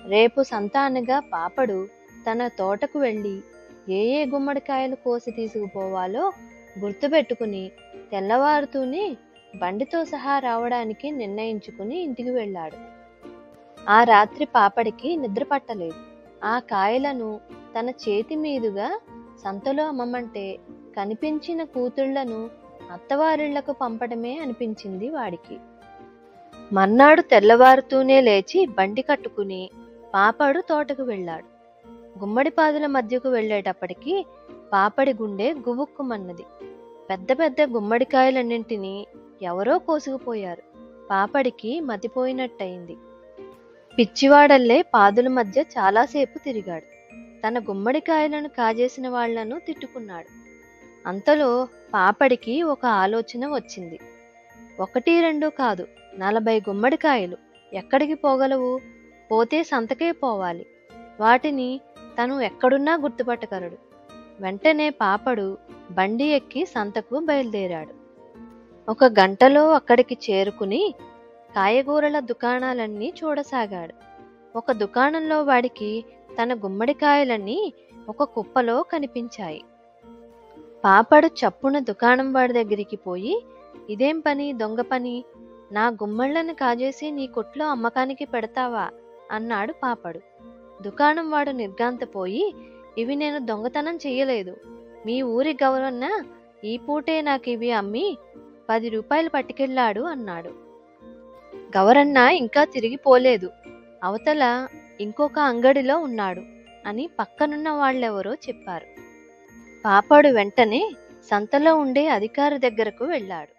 రేపు సంత అనగా పాపడు తన తోటకు వెళ్ళి ఏ ఏ గుమ్మడికాయలు కోసి తీసుకుపోవాలో గుర్తుపెట్టుకుని తెల్లవారుతూనే బండితో సహా రావడానికి నిర్ణయించుకుని ఇంటికి వెళ్ళాడు ఆ రాత్రి పాపడికి నిద్ర పట్టలేదు ఆ కాయలను తన చేతి మీదుగా సంతలో అమ్మమంటే కనిపించిన కూతుళ్లను అత్తవారిళ్లకు పంపడమే అనిపించింది వాడికి మర్నాడు తెల్లవారుతూనే లేచి బండి కట్టుకుని పాపడు తోటకు వెళ్ళాడు గుమ్మడి పాదుల మధ్యకు వెళ్ళేటప్పటికి పాపడి గుండె గువుక్కుమన్నది పెద్ద పెద్ద గుమ్మడికాయలన్నింటినీ ఎవరో కోసుకుపోయారు పాపడికి మతిపోయినట్టయింది పిచ్చివాడల్లే పాదుల మధ్య చాలాసేపు తిరిగాడు తన గుమ్మడికాయలను కాజేసిన వాళ్లను తిట్టుకున్నాడు అంతలో పాపడికి ఒక ఆలోచన వచ్చింది ఒకటి రెండు కాదు నలభై గుమ్మడికాయలు ఎక్కడికి పోగలవు పోతే సంతకే పోవాలి వాటిని తను ఎక్కడున్నా గుర్తుపట్టగలడు వెంటనే పాపడు బండి ఎక్కి సంతకు బయలుదేరాడు ఒక గంటలో అక్కడికి చేరుకుని కాయగూరల దుకాణాలన్నీ చూడసాగాడు ఒక దుకాణంలో వాడికి తన గుమ్మడికాయలన్నీ ఒక కుప్పలో కనిపించాయి పాపడు చప్పున దుకాణం వాడి దగ్గరికి పోయి ఇదేం పని దొంగ పని నా గుమ్మళ్ళను కాజేసి నీ కొట్లో అమ్మకానికి పెడతావా అన్నాడు పాపడు దుకాణం వాడు నిర్గాంతపోయి ఇవి నేను దొంగతనం చెయ్యలేదు మీ ఊరి గవర్న ఈ పూటే నాకు ఇవి అమ్మి పది రూపాయలు పట్టుకెళ్ళాడు అన్నాడు గవరన్న ఇంకా తిరిగి పోలేదు అవతల ఇంకొక అంగడిలో ఉన్నాడు అని పక్కనున్న వాళ్ళెవరో చెప్పారు పాపాడు వెంటనే సంతలో ఉండే అధికారి దగ్గరకు వెళ్ళాడు